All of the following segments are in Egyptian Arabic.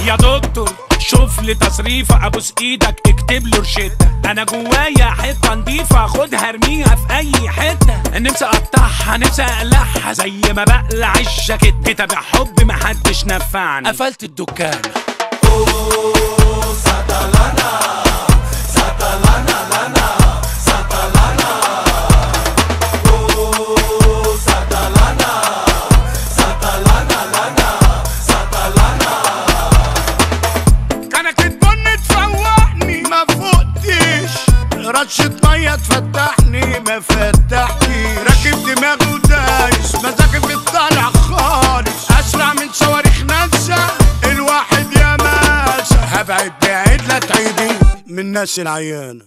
يا دكتور شوف لي تصريفة ابوس ايدك اكتب له روشتة انا جوايا حتة نضيفة خدها ارميها في اي حتة نفسي اقطعها نفسي اقلعها زي ما بقلع الجاكيت كتاب حب محدش نفعني قفلت الدكان كانك البن تفوقني ما فوقتش رشة مية تفتحني ما فتحتش راكب دماغي ودايس مزاجي في الطالع خالص اسرع من صواريخ ناسا الواحد يا ماسة هبعد بعيد لا تعيدي من الناس العيانة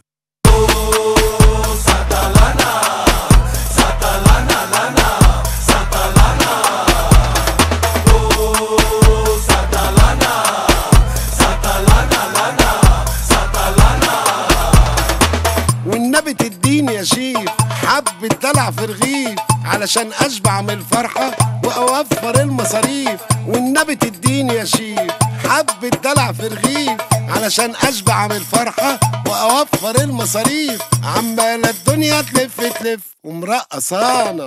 والنبي تديني يا شيف حب الدلع في رغيف علشان اشبع من الفرحة واوفر المصاريف والنبي تديني يا شيف حب الدلع في رغيف علشان اشبع من الفرحة واوفر المصاريف عمالة الدنيا تلف تلف ومرقصانا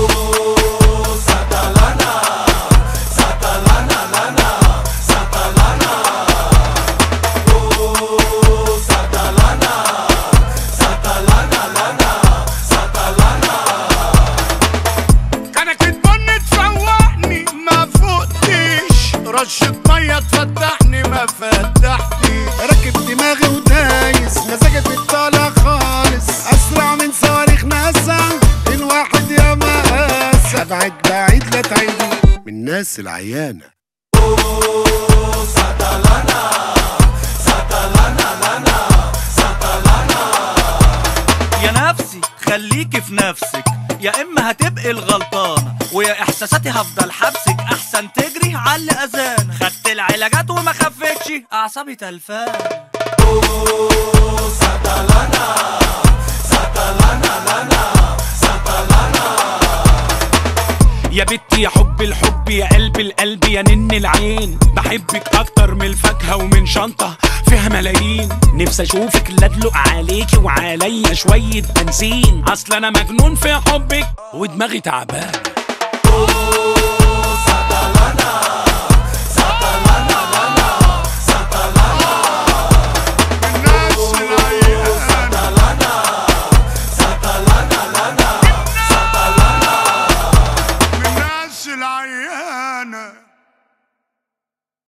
كانك البن تفوقني ما فوقتش رشة مية تفتحني ما فتحتش راكب دماغي ودايس مزاجي في الطالع خالص اسرع من صواريخ ناسا الواحد يا مقاس ابعد بعيد لا تعيدي من الناس العيانة يا نفسي خليكي في نفسك يا اما هتبقي الغلطانه ويا احساساتي هفضل حبسك احسن تجري على اذان خدت العلاجات وما خفتش اعصابي تلفان يا بنتي يا حب الحب يا قلب القلب يا نن العين بحبك اكتر من الفاكهه ومن شنطه فيها ملايين نفسي اشوفك لا ادلق عليكي وعليا شويه بنزين اصل انا مجنون في حبك ودماغي تعبان